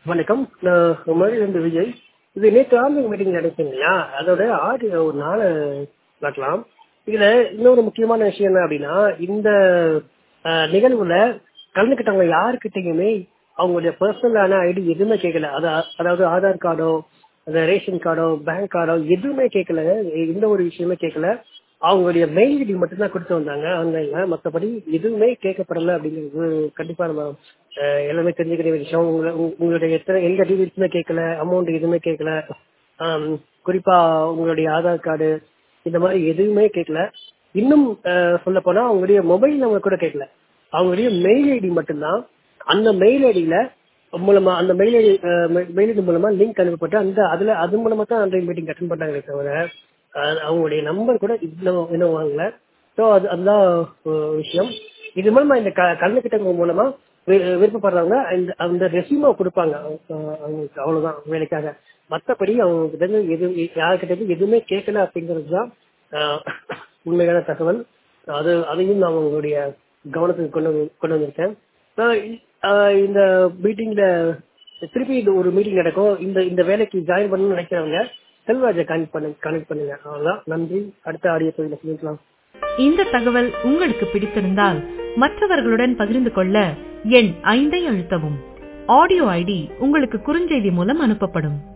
வணக்கம் நான் மதுரையிலிருந்து விஜய் இது நேற்று ஆன்லைன் மீட்டிங் நடந்துச்சு இல்லையா அதோட ஆடியோ ஒரு நாளை பார்க்கலாம் இதுல இன்னொரு முக்கியமான விஷயம் என்ன அப்படின்னா இந்த அஹ், நிகழ்வுல கலந்துக்கிட்டவங்க யாருக்கிட்டையுமே அவங்களுடைய பர்சனலான ஐடி எதுவுமே கேட்கல அதா- அதாவது ஆதார் கார்டோ அந்த ரேஷன் கார்டோ பேங்க் கார்டோ எதுவுமே கேட்கல எந்த ஒரு விஷயமே கேட்கல அவங்களுடைய மெயில் ஐடி மட்டும்தான் கொடுத்து வந்தாங்க ஆன்லைன்ல மற்றபடி எதுவுமே கேட்கப்படல அப்படிங்கிறது கண்டிப்பா நம்ம அஹ், எல்லாமே தெரிஞ்சுக்கிற விஷயம் உங்களை- உங்க- உங்களுடைய எத்தனை எந்த டீடைல்ஸுமே கேட்கல அமௌண்ட் எதுவுமே கேட்கல ஆம், குறிப்பா உங்களுடைய ஆதார் கார்டு இந்த மாதிரி எதுவுமே கேட்கல இன்னும் சொல்ல போனா அவங்களுடைய மொபைல் நம்பர் கூட கேட்கல அவங்களுடைய மெயில் ஐடி மட்டும்தான் அந்த மெயில் ஐடியில மூலமா அந்த மெயில் ஐடி மெயில் ஐடி மூலமா லிங்க் அனுப்பப்பட்டு அந்த அதுல அது மூலமா தான் ஆன்லைன் மீட்டிங் அட்டன் பண்ணாங்களே தவிர அஹ், அவங்களுடைய நம்பர் கூட இன்னும் இன்னும் வாங்கல ஸோ அது அதுதான் அஹ், விஷயம் இது மூலமா இந்த க கலந்துக்கிட்டவங்க மூலமா வி- விருப்பப்படுறவங்க அந்த அந்த ரெசியூமை கொடுப்பாங்க அஹ், அவங்களுக்கு அவ்வளவுதான் வேலைக்காக மற்றபடி அவங்க கிட்ட இருந்து எது யாருக்கிட்ட இருந்து எதுவுமே கேட்கல அப்படிங்கிறது தான் ஆஹ், உண்மையான தகவல் அது அதையும் நான் உங்களுடைய கவனத்துக்கு கொண்டு வந்து கொண்டு வந்திருக்கேன் ஆஹ் இ- ஆஹ் இந்த மீட்டிங்ல திருப்பி இது ஒரு மீட்டிங் நடக்கும் இந்த இந்த வேலைக்கு ஜாயின் பண்ணணும்னு நினைக்கிறவங்க செல்வராஜை கனெக்ட் பண்ணு கனெக்ட் பண்ணுங்க அவ்வளவுதான் நன்றி அடுத்த ஆடியோ பதிவில் சந்திக்கலாம் இந்த தகவல் உங்களுக்கு பிடித்திருந்தால் மற்றவர்களுடன் பகிர்ந்து கொள்ள எண் ஐந்தை அழுத்தவும் ஆடியோ ஐடி உங்களுக்கு குறுஞ்செய்தி மூலம் அனுப்பப்படும்